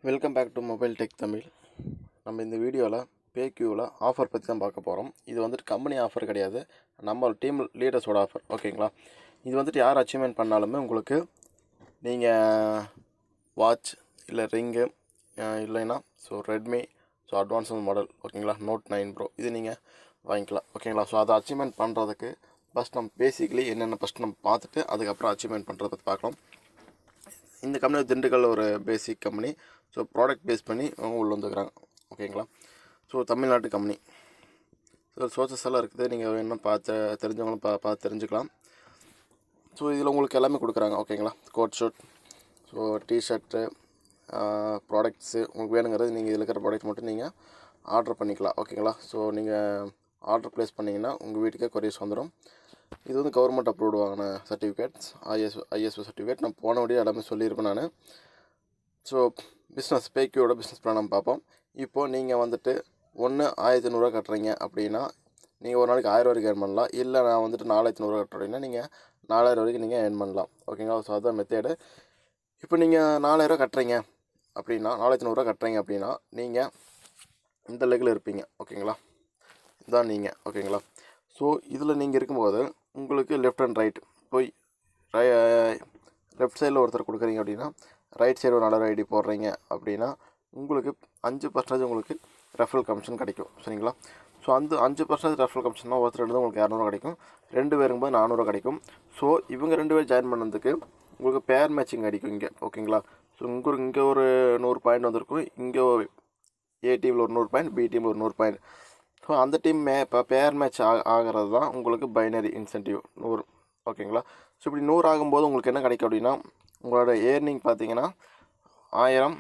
welcome back to mobile tech Tamil நம்ம இந்த வீடியோவில் பேக்யூவில் ஆஃபர் பற்றி தான் பார்க்க போகிறோம் இது வந்துட்டு கம்பெனி ஆஃபர் கிடையாது நம்ம டீம் லீடர்ஸோட ஆஃபர் ஓகேங்களா இது வந்துட்டு யார் அச்சீவ்மெண்ட் பண்ணாலுமே உங்களுக்கு நீங்கள் வாட்ச் இல்லை ரிங்கு இல்லைன்னா so Redmi so advance model ஓகேங்களா நோட் நைன் ப்ரோ இது நீங்கள் வாங்கிக்கலாம் ஓகேங்களா ஸோ அதை அச்சீவ்மெண்ட் பண்ணுறதுக்கு ஃபஸ்ட் நம்ம பேசிக்கலி என்னென்ன ஃபஸ்ட் நம்ம பார்த்துட்டு அதுக்கப்புறம் அச்சீவ்மெண்ட் பண்ணுறத பற்றி பார்க்கலாம் இந்த கம்பெனி திண்டுக்கல் ஒரு basic company so product base பண்ணி அவங்க உள்ள வந்துக்கிறாங்க ஓகேங்களா ஸோ தமிழ்நாட்டு கம்பெனி ஸோ சோர்சஸ் எல்லாம் இருக்குது நீங்கள் வேணும் பார்த்து தெரிஞ்சவங்களும் பா பார்த்து தெரிஞ்சுக்கலாம் ஸோ இதில் உங்களுக்கு எல்லாமே கொடுக்குறாங்க ஓகேங்களா coat suit so t shirt products உங்களுக்கு வேணுங்கிறது நீங்கள் இதில் இருக்கிற ப்ராடக்ட் மட்டும் நீங்கள் ஆர்டர் பண்ணிக்கலாம் ஓகேங்களா ஸோ நீங்கள் ஆர்டர் ப்ளேஸ் பண்ணிங்கன்னா உங்கள் வீட்டுக்கே கொரியர்ஸ் வந்துடும் இது வந்து கவர்மெண்ட் அப்ரூவ்டு வாங்கின சர்டிஃபிகேட்ஸ் ஐஎஸ் ஐஎஸ்ஓ சர்டிஃபிகேட் நான் போன வழியாக எல்லாமே சொல்லியிருப்பேன் நான் ஸோ பிஸ்னஸ் பேக்கியோட பிஸ்னஸ் பிளான் நம்ம பார்ப்போம் இப்போது நீங்கள் வந்துட்டு ஒன்று ஆயிரத்தி ஐநூறுரூவா கட்டுறீங்க அப்படின்னா நீங்கள் ஒரு நாளைக்கு ஆயிரம் வரைக்கும் ஏர்ன் பண்ணலாம் இல்லை நான் வந்துட்டு நாலாயிரத்தி நூறுரூவா கட்டுறீங்கன்னா நீங்கள் நாலாயிரம் வரைக்கும் நீங்கள் ஏர்ன் பண்ணலாம் ஓகேங்களா ஸோ அதுதான் மெத்தேடு இப்போ நீங்கள் நாலாயிரரூவா கட்டுறீங்க அப்படின்னா நாலாயிரத்தி நூறுரூவா கட்டுறீங்க அப்படின்னா நீங்கள் இந்த லெக்கில் இருப்பீங்க ஓகேங்களா இதான் நீங்கள் ஓகேங்களா ஸோ இதில் நீங்கள் இருக்கும்போது உங்களுக்கு லெஃப்ட் அண்ட் ரைட் போய் லெஃப்ட் சைடில் ஒருத்தர் கொடுக்குறீங்க அப்படின்னா ரைட் சைடு ஒரு நல்ல ஐடி போடுறீங்க அப்படின்னா உங்களுக்கு அஞ்சு பர்சன்டேஜ் உங்களுக்கு ரெஃபரல் கமிஷன் கிடைக்கும் சரிங்களா ஸோ அந்த அஞ்சு பர்சன்டேஜ் ரெஃபரல் கமிஷன்னா ஒருத்தர் எடுத்து உங்களுக்கு இரநூறுவா கிடைக்கும் ரெண்டு பேருக்கும்போது நானூறுவா கிடைக்கும் ஸோ இவங்க ரெண்டு பேர் ஜாயின் பண்ணதுக்கு உங்களுக்கு பேர் மேட்சிங் கிடைக்கும் இங்கே ஓகேங்களா ஸோ இங்கே இங்கே ஒரு நூறு பாயிண்ட் வந்திருக்கும் இங்கே ஏ டீமில் ஒரு நூறு பாயிண்ட் பி டீமில் ஒரு நூறு பாயிண்ட் ஸோ அந்த டீம் மே இப்போ பேர் மேட்ச் ஆ ஆகிறது தான் உங்களுக்கு பைனரி இன்சென்டிவ் நூறு ஓகேங்களா ஸோ இப்படி நூறு ஆகும்போது உங்களுக்கு என்ன கிடைக்கும் அப்படின்னா உங்களோட ஏர்னிங் பார்த்தீங்கன்னா ஆயிரம்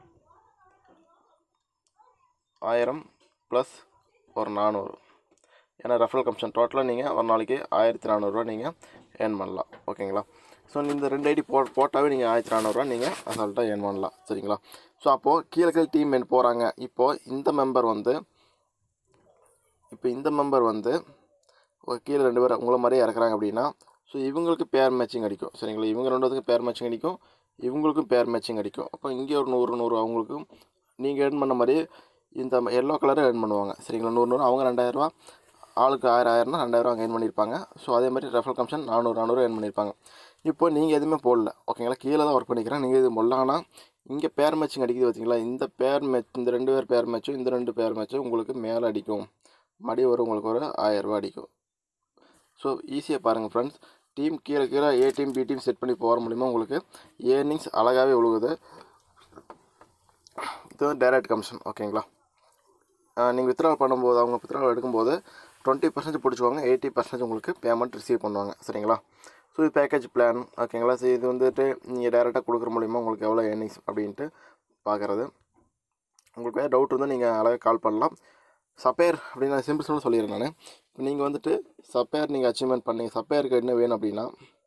ஆயிரம் ப்ளஸ் ஒரு நானூறு ஏன்னா ரெஃபரல் கமிஷன் டோட்டலாக நீங்கள் ஒரு நாளைக்கு ஆயிரத்தி நானூறுரூவா நீங்கள் ஏர்ன் பண்ணலாம் ஓகேங்களா ஸோ இந்த ரெண்டு ஐடி போ போட்டாவே நீங்கள் ஆயிரத்தி நானூறுரூவா நீங்கள் அசால்ட்டாக ஏர்ன் பண்ணலாம் சரிங்களா ஸோ அப்போது கீழே கீழே டீம் மென் போகிறாங்க இப்போது இந்த மெம்பர் வந்து இப்போ இந்த மெம்பர் வந்து ஒரு கீழே ரெண்டு பேர் உங்களை மாதிரியே இறக்குறாங்க அப்படின்னா ஸோ இவங்களுக்கு பேர் மேட்சிங் அடிக்கும் சரிங்களா இவங்க ரெண்டுத்துக்கும் பேர் மேட்சிங் அடிக்கும் இவங்களுக்கும் பேர் மேட்சிங் அடிக்கும் அப்போ இங்கே ஒரு நூறு நூறு அவங்களுக்கும் நீங்கள் ஏர்ன் பண்ண மாதிரி இந்த எல்லோ கலரை ஏர்ன் பண்ணுவாங்க சரிங்களா நூறு நூறு அவங்க ரெண்டாயிரரூவா ஆளுக்கு ஆயிரம் ஆயிரம்னா ரெண்டாயிரம் அவங்க ஏர்ன் பண்ணியிருப்பாங்க ஸோ அதே மாதிரி ரெஃபரல் கமிஷன் நானூறு நானூறு ஏர்ன் பண்ணியிருப்பாங்க இப்போ நீங்கள் எதுவுமே போடல ஓகேங்களா கீழே தான் ஒர்க் பண்ணிக்கிறேன் நீங்கள் இது மொல்லானா இங்கே பேர் மேட்சிங் அடிக்குது பார்த்தீங்களா இந்த பேர் மேட்ச் இந்த ரெண்டு பேர் பேர் மேட்சும் இந்த ரெண்டு பேர் மேட்சும் உங்களுக்கு மேலே அடிக்கும் மடி ஒரு உங்களுக்கு ஒரு ஆயிரரூபா அடிக்கும் ஸோ ஈஸியாக பாருங்கள் ஃப்ரெண்ட்ஸ் டீம் கீழே கீழே A team B team set பண்ணி போகிற மூலிமா உங்களுக்கு ஏர்னிங்ஸ் அழகாகவே விழுகுது இது வந்து டைரக்ட் கமிஷன் ஓகேங்களா நீங்கள் வித்ட்ரால் பண்ணும்போது அவங்க வித்ட்ரால் எடுக்கும்போது டுவெண்ட்டி பர்சன்டேஜ் பிடிச்சிக்குவாங்க எயிட்டி பர்சன்டேஜ் உங்களுக்கு பேமெண்ட் ரிசீவ் பண்ணுவாங்க சரிங்களா ஸோ இது பேக்கேஜ் பிளான் ஓகேங்களா ஸோ இது வந்துட்டு நீங்கள் டேரெக்டாக கொடுக்குற மூலிமா உங்களுக்கு எவ்வளோ ஏர்னிங்ஸ் அப்படின்ட்டு பார்க்குறது உங்களுக்கு வேறு டவுட் இருந்தால் நீங்கள் அழகாக கால் பண்ணலாம் சப்பேர் அப்படின்னு நான் சிம்பிள் சிம்பிள் சொல்லிடுறேன் நான் இப்போ நீங்கள் வந்துட்டு சப்பேர் நீங்கள் அச்சீவ்மெண்ட் பண்ணீங்க சப்பேருக்கு என்ன வேணும் அப்படின்னா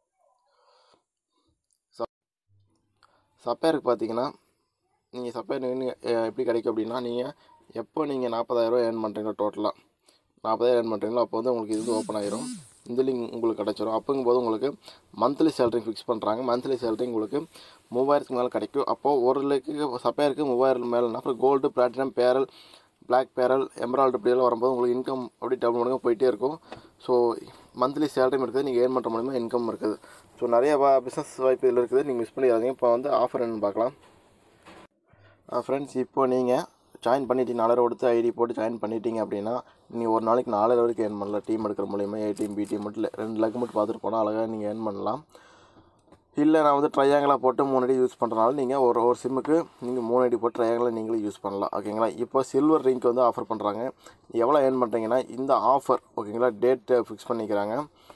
சப்பேருக்கு பார்த்தீங்கன்னா நீங்கள் சப்பேர் எப்படி கிடைக்கும் அப்படின்னா நீங்கள் எப்போ நீங்கள் நாற்பதாயிரரூவா ஏர்ன் பண்ணுறீங்களோ டோட்டலாக நாற்பதாயிரம் ஏர்ன் பண்ணுறீங்களோ அப்போ வந்து உங்களுக்கு இது ஓப்பன் ஆயிரும் இந்த லிங்க் உங்களுக்கு கிடச்சிரும் அப்போங்கும்போது உங்களுக்கு மந்த்லி சேலரி ஃபிக்ஸ் பண்ணுறாங்க மந்த்லி சேலரி உங்களுக்கு மூவாயிரத்துக்கு மேலே கிடைக்கும் அப்போது ஒரு லேக்கு சப்பேருக்கு மூவாயிரம் மேலேனா அப்புறம் gold platinum pearl black pearl emerald இப்படியெல்லாம் வரும்போது உங்களுக்கு இன்கம் அப்படி டபுள் மடங்கு போயிட்டே இருக்கும் ஸோ மந்த்லி சேலரியும் இருக்குது நீங்கள் ஏர்ன் பண்ணுற மூலிமா இன்கம் இருக்குது ஸோ நிறைய வா பிஸ்னஸ் வாய்ப்பு இதில் இருக்குது நீங்கள் மிஸ் பண்ணிடாதீங்க இப்போ வந்து ஆஃபர் என்னன்னு பார்க்கலாம் ஃப்ரெண்ட்ஸ் இப்போ நீங்கள் ஜாயின் பண்ணிட்டீங்க நாலாயிரம் கொடுத்து ஐடி போட்டு ஜாயின் பண்ணிட்டீங்க அப்படின்னா நீங்கள் ஒரு நாளைக்கு நாலாயிரம் வரைக்கும் ஏர்ன் பண்ணலாம் டீம் எடுக்கிற மூலிமா ஏ டீம் பி டீம் மட்டும் ரெண்டு லேக் மட்டும் பார்த்துட்டு போனால் அழகாக நீங்கள் ஏர்ன் பண்ணலாம் இல்லை நான் வந்து ட்ரையாங்கிளாக போட்டு மூணு ஐடி யூஸ் பண்ணுறனால நீங்கள் ஒரு ஒரு சிம்முக்கு நீங்கள் மூணு ஐடி போட்டு ட்ரையாங்கிளாக நீங்களே யூஸ் பண்ணலாம் ஓகேங்களா இப்போ சில்வர் ரிங்க் வந்து ஆஃபர் பண்ணுறாங்க எவ்வளோ ஏர்ன் பண்ணுறீங்கன்னா இந்த ஆஃபர் ஓகேங்களா டேட் ஃபிக்ஸ் பண்ணிக்கிறாங்க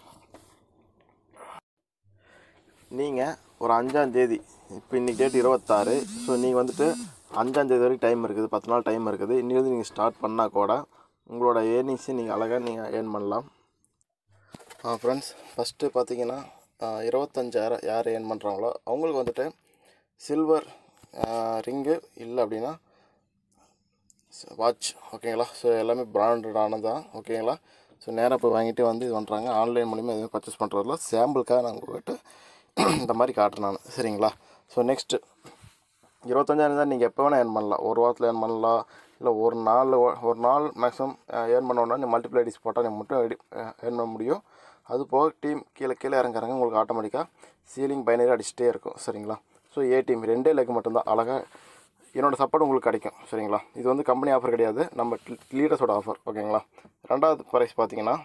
நீங்கள் ஒரு அஞ்சாந்தேதி இப்போ இன்றைக்கி டேட் இருபத்தாறு ஸோ நீங்கள் வந்துட்டு அஞ்சாந்தேதி வரைக்கும் டைம் இருக்குது பத்து நாள் டைம் இருக்குது இன்னிலிருந்து நீங்கள் ஸ்டார்ட் பண்ணால் கூட உங்களோட ஏர்னிங்ஸை நீங்கள் அழகாக நீங்கள் ஏர்ன் பண்ணலாம் ஃப்ரெண்ட்ஸ் ஃபஸ்ட்டு பார்த்தீங்கன்னா இருபத்தஞ்சாயிரம் யார் ஏர்ன் பண்ணுறாங்களோ அவங்களுக்கு வந்துட்டு சில்வர் ரிங்கு இல்லை அப்படின்னா வாட்ச் ஓகேங்களா ஸோ எல்லாமே பிராண்டடானது தான் ஓகேங்களா ஸோ நேராக போய் வாங்கிட்டு வந்து இது பண்ணுறாங்க ஆன்லைன் மூலிமா எதுவும் பர்ச்சேஸ் பண்ணுறதில்ல சாம்பிளுக்காக நான் உங்கள்கிட்ட இந்த மாதிரி காட்டுறேன் நான் சரிங்களா ஸோ நெக்ஸ்ட்டு இருபத்தஞ்சாயிரம் தான் நீங்கள் எப்போ வேணால் ஏர்ன் பண்ணலாம் ஒரு வாரத்தில் ஏர்ன் பண்ணலாம் இல்லை ஒரு நாள் ஒரு நாள் மேக்ஸிமம் ஏர்ன் பண்ணோன்னா நீ மல்டிப்ளை ஐடிஸ் போட்டால் நீ மட்டும் ஏர்ன் பண்ண முடியும் அது போக டீம் கீழே கீழே இறங்குறாங்க உங்களுக்கு ஆட்டோமேட்டிக்காக சீலிங் பைனரி அடிச்சுட்டே இருக்கும் சரிங்களா ஸோ ஏ டீம் ரெண்டே லெக் மட்டும்தான் அழகாக என்னோடய சப்போர்ட் உங்களுக்கு கிடைக்கும் சரிங்களா இது வந்து கம்பெனி ஆஃபர் கிடையாது நம்ம லீடர்ஸோட ஆஃபர் ஓகேங்களா ரெண்டாவது ப்ரைஸ் பார்த்தீங்கன்னா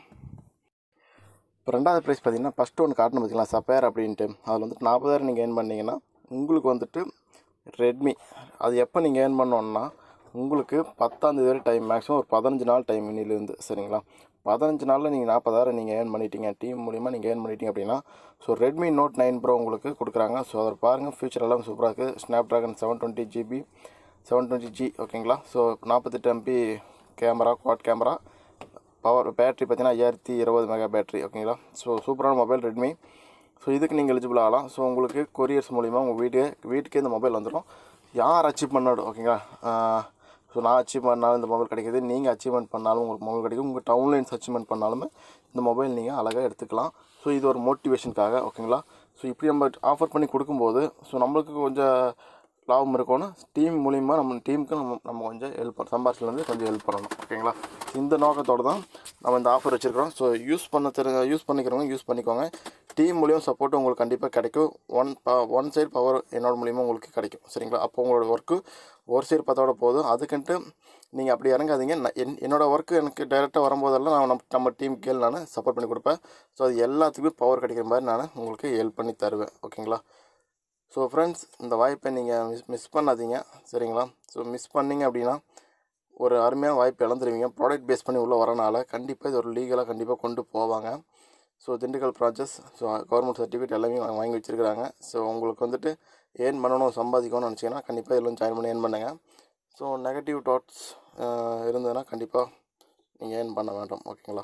இப்போ ரெண்டாவது ப்ரைஸ் பார்த்தீங்கன்னா ஃபஸ்ட்டு ஒன்று காட்டணும் பார்த்தீங்களா சப்பேர் அப்படின்ட்டு அதில் வந்துட்டு நாற்பதாயிரம் நீங்கள் ஏர்ன் பண்ணீங்கன்னா உங்களுக்கு வந்துட்டு ரெட்மி அது எப்போ நீங்கள் ஏர்ன் பண்ணோன்னா உங்களுக்கு பத்தாந்தேதி வரை டைம் மேக்ஸிமம் ஒரு பதினஞ்சு நாள் டைம் இன்னிலேருந்து சரிங்களா பதினஞ்சு நாளில் நீங்கள் நாற்பதாயிரம் நீங்கள் ஏர்ன் பண்ணிட்டீங்க டீம் மூலிமா நீங்கள் ஏர்ன் பண்ணிட்டீங்க அப்படின்னா so Redmi note nine pro உங்களுக்கு கொடுக்குறாங்க ஸோ அதை பாருங்கள் ஃபியூச்சர் எல்லாம் சூப்பராக இருக்குது Snapdragon seven twenty GB seven twenty G ஓகேங்களா ஸோ நாற்பத்தெட்டு MB camera quad camera power battery பார்த்தீங்கன்னா ஐயாயிரத்தி இருபது மெகா பேட்டரி ஓகேங்களா ஸோ சூப்பரான மொபைல் ரெட்மி ஸோ இதுக்கு நீங்கள் எலிஜிபிள் ஆகலாம் ஸோ உங்களுக்கு கொரியர்ஸ் மூலிமா உங்கள் வீடு வீட்டுக்கே இந்த மொபைல் வந்துடும் யார் அச்சீவ் பண்ணாடும் ஓகேங்களா ஸோ நான் அச்சீவ் பண்ணாலும் இந்த மொபைல் கிடைக்கிது நீங்கள் அச்சீவ்மெண்ட் பண்ணாலும் உங்களுக்கு மொபைல் கிடைக்கும் உங்கள் டவுன்லைன்ஸ் அச்சீவ்மெண்ட் பண்ணாலுமே இந்த மொபைல் நீங்கள் அழகாக எடுத்துக்கலாம் ஸோ இது ஒரு மோட்டிவேஷனுக்காக ஓகேங்களா ஸோ இப்படி நம்ம ஆஃபர் பண்ணி கொடுக்கும்போது ஸோ நம்மளுக்கு கொஞ்சம் லாபம் இருக்கணும் டீம் மூலிமா நம்ம டீமுக்கு நம்ம நம்ம கொஞ்சம் ஹெல்ப் பண்ண சம்பாரிச்சிலேருந்து கொஞ்சம் ஹெல்ப் பண்ணணும் ஓகேங்களா இந்த நோக்கத்தோடு தான் நம்ம இந்த ஆஃபர் வச்சுருக்கிறோம் ஸோ யூஸ் பண்ண தெரிஞ்ச யூஸ் பண்ணிக்கிறவங்க யூஸ் பண்ணிக்கோங்க டீம் மூலியம் சப்போர்ட் உங்களுக்கு கண்டிப்பாக கிடைக்கும் ஒன் ப ஒன் சைடு பவர் என்னோட மூலியமாக உங்களுக்கு கிடைக்கும் சரிங்களா அப்போ உங்களோட ஒர்க்கு ஒரு சைடு பார்த்தோட போதும் அதுக்குன்ட்டு நீங்கள் அப்படி இறங்காதீங்க நான் என் என்னோடய ஒர்க்கு எனக்கு டைரெக்டாக வரும்போதெல்லாம் நான் நம்ம நம்ம டீம் கேள் நான் சப்போர்ட் பண்ணி கொடுப்பேன் ஸோ அது எல்லாத்துக்குமே பவர் கிடைக்கிற மாதிரி நான் உங்களுக்கு ஹெல்ப் பண்ணி தருவேன் ஓகேங்களா ஸோ ஃப்ரெண்ட்ஸ் இந்த வாய்ப்பை நீங்கள் மிஸ் மிஸ் பண்ணாதீங்க சரிங்களா ஸோ மிஸ் பண்ணீங்க அப்படின்னா ஒரு அருமையான வாய்ப்பு இழந்துருவீங்க ப்ராடக்ட் பேஸ் பண்ணி உள்ளே வரனால கண்டிப்பாக இது ஒரு லீகலாக கண்டிப்பாக கொண்டு போவாங்க so Dindigul projects so government certificate எல்லாமே வா- வாங்கி வச்சுருக்கிறாங்க ஸோ உங்களுக்கு வந்துட்டு ஏர்ன் பண்ணணும் சம்பாதிக்கணும்னு நினச்சிங்கன்னா கண்டிப்பாக இதில் ஜாயின் பண்ணி ஏர்ன் பண்ணுங்கள் ஸோ நெகட்டிவ் தாட்ஸ் இருந்ததுன்னா கண்டிப்பாக நீங்கள் ஏர்ன் பண்ண வேண்டாம் ஓகேங்களா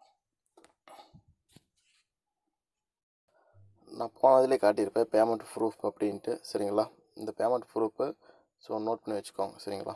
நான் போனதிலே காட்டியிருப்பேன் பேமெண்ட் ப்ரூஃப் அப்படின்ட்டு சரிங்களா இந்த பேமெண்ட் ப்ரூஃபு ஸோ நோட் பண்ணி வச்சுக்கோங்க சரிங்களா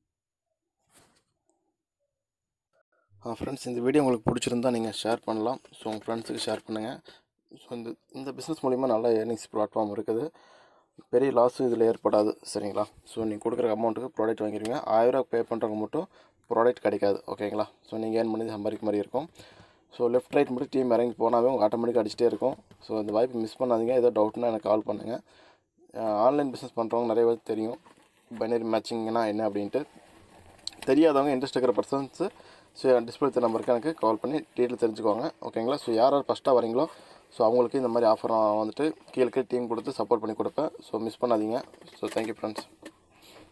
ஃப்ரெண்ட்ஸ் இந்த வீடியோ உங்களுக்கு பிடிச்சிருந்தா நீங்கள் ஷேர் பண்ணலாம் ஸோ உங்கள் ஃப்ரெண்ட்ஸுக்கு ஷேர் பண்ணுங்கள் ஸோ இந்த இந்த பிஸ்னஸ் மூலிமா நல்ல ஏர்னிங்ஸ் பிளாட்ஃபார்ம் இருக்குது பெரிய லாஸும் இதில் ஏற்படாது சரிங்களா ஸோ நீங்கள் கொடுக்குற அமௌண்ட்டுக்கு ப்ராடக்ட் வாங்கிடுவீங்க ஆயிரம் பே பண்ணுறவங்க மட்டும் ப்ராடக்ட் கிடைக்காது ஓகேங்களா ஸோ நீங்கள் ஏர்ன் பண்ணி சம்பாதிக்க மாதிரி இருக்கும் ஸோ லெஃப்ட் ரைட் மட்டும் டீம் இறங்கி போனாவே உங்கள் ஆட்டோமேட்டிக்காக அடிச்சிட்டே இருக்கும் ஸோ இந்த வாய்ப்பு மிஸ் பண்ணாதீங்க ஏதோ டவுட்னா எனக்கு கால் பண்ணுங்கள் ஆன்லைன் பிஸ்னஸ் பண்ணுறவங்க நிறைய பேர் தெரியும் பைனரி மேட்சிங்னா என்ன அப்படின்ட்டு தெரியாதவங்க இன்ட்ரெஸ்ட் இருக்கிற பர்சன்ஸு ஸோ டிஸ்பிளே நம்பருக்கு எனக்கு கால் பண்ணி டீட்டெயில் தெரிஞ்சுக்கோங்க ஓகேங்களா ஸோ யார் யார் ஃபஸ்ட்டாக வரீங்களோ ஸோ அவங்களுக்கு இந்த மாதிரி ஆஃபர் நான் வந்துட்டு கீழே டீம் கொடுத்து சப்போர்ட் பண்ணி கொடுப்பேன் ஸோ மிஸ் பண்ணாதீங்க ஸோ தேங்க்யூ ஃப்ரெண்ட்ஸ்